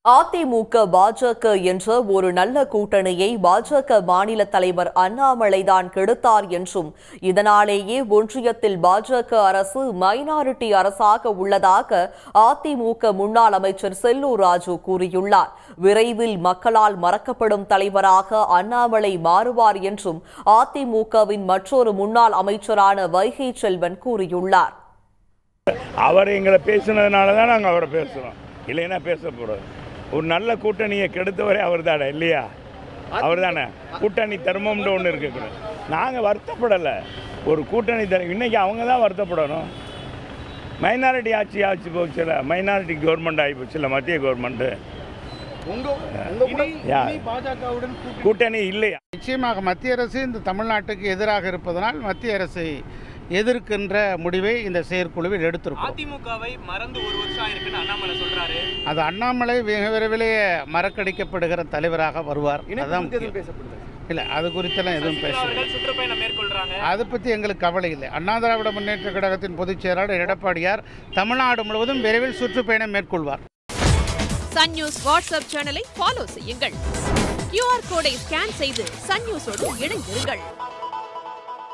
அதிமுக பாஜக என்ற ஒரு நல்ல கூட்டணியை பாஜக மாநில தலைவர் அண்ணாமலைதான் கெடுத்தார் என்றும் இதனாலேயே ஒன்றியத்தில் பாஜக அரசு மைனாரிட்டி அரசாக உள்ளதாக அதிமுக முன்னாள் அமைச்சர் செல்லூர் ராஜு கூறியுள்ளார் விரைவில் மக்களால் மறக்கப்படும் தலைவராக அண்ணாமலை மாறுவார் என்றும் அதிமுகவின் மற்றொரு முன்னாள் அமைச்சரான வைகை செல்வன் கூறியுள்ளார் அவர் எங்களை பேசுனதுனால தான் நாங்கள் அவரை பேசுகிறோம் இல்லைன்னா பேச போகிறோம் ஒரு நல்ல கூட்டணியை கெடுத்தவரே அவர் தானே இல்லையா அவர் தானே கூட்டணி தர்மம்னு ஒன்று இருக்கு நாங்கள் வருத்தப்படலை ஒரு கூட்டணி தர இன்னைக்கு அவங்க தான் வருத்தப்படணும் மைனாரிட்டி ஆட்சி ஆட்சி போச்சுல மைனாரிட்டி கவர்மெண்ட் ஆகி போச்சுல மத்திய கவர்மெண்ட்டு உங்க உங்க கூட யா. இனி பாஜகவுடன் கூட்டணி கூட்டணி இல்லையா நிச்சயமாக மத்திய அரசு இந்த தமிழ்நாட்டுக்கு எதிராக இருப்பதனால் மத்திய அரசை எதிர்க்கின்ற முடிவை இந்த செயற்குழுவில் எடுத்திருக்கும் அதிமுகவை மறந்து ஒரு வருஷம் ஆயிருக்குன்னு அண்ணாமலை சொல்றாரு அது அண்ணாமலை மிக விரைவிலேயே மறக்கடிக்கப்படுகிற தலைவராக வருவார் அதான் முக்கியம். இல்லை அது குறித்தெல்லாம் எதுவும் சசிகலா பேச அவர்கள் சுற்றுப்பயணம் மேற்கொள்றாங்க அதை பற்றி எங்களுக்கு கவலை இல்லை அண்ணா திராவிட முன்னேற்ற கழகத்தின் பொதுச் செயலாளர் எடப்பாடியார் தமிழ்நாடு முழுவதும் விரைவில் சுற்றுப்பயணம் மேற்கொள்வார் சன் நியூஸ் வாட்ஸ்அப் சேனலை ஃபாலோ செய்யுங்கள் கியூஆர் கோடை ஸ்கேன் செய்து சன் நியூஸோடு இணைந்திருங்கள்